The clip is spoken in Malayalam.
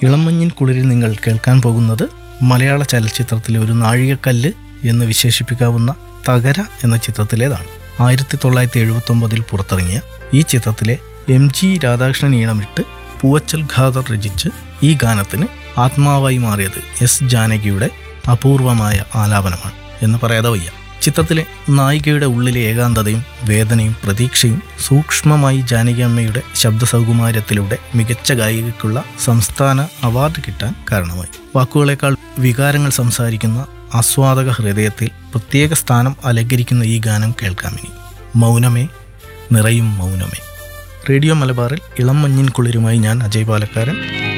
ഇളമഞ്ഞിൻ കുളിരിൽ നിങ്ങൾ കേൾക്കാൻ പോകുന്നത് മലയാള ചലച്ചിത്രത്തിലെ ഒരു നാഴികക്കല്ല് എന്ന് വിശേഷിപ്പിക്കാവുന്ന തകര എന്ന ചിത്രത്തിലേതാണ് ആയിരത്തി തൊള്ളായിരത്തി എഴുപത്തി ഒമ്പതിൽ പുറത്തിറങ്ങിയ ഈ ചിത്രത്തിലെ എം ജി രാധാകൃഷ്ണൻ ഈണമിട്ട് പൂവച്ചൽ ഖാദർ രചിച്ച് ഈ ഗാനത്തിന് ആത്മാവായി മാറിയത് എസ് ജാനകിയുടെ അപൂർവമായ ആലാപനമാണ് എന്ന് പറയാതെ വയ്യ ചിത്രത്തിലെ നായികയുടെ ഉള്ളിലെ ഏകാന്തതയും വേദനയും പ്രതീക്ഷയും സൂക്ഷ്മമായി ജാനകി അമ്മയുടെ ശബ്ദ സൗകുമാര്യത്തിലൂടെ മികച്ച ഗായികയ്ക്കുള്ള സംസ്ഥാന അവാർഡ് കിട്ടാൻ കാരണമായി വാക്കുകളേക്കാൾ വികാരങ്ങൾ സംസാരിക്കുന്ന ആസ്വാദക ഹൃദയത്തിൽ പ്രത്യേക സ്ഥാനം അലങ്കരിക്കുന്ന ഈ ഗാനം കേൾക്കാമിനി മൗനമേ നിറയും മൗനമേ റേഡിയോ മലബാറിൽ ഇളം മഞ്ഞിൻ കുളിരുമായി ഞാൻ അജയ് പാലക്കാരൻ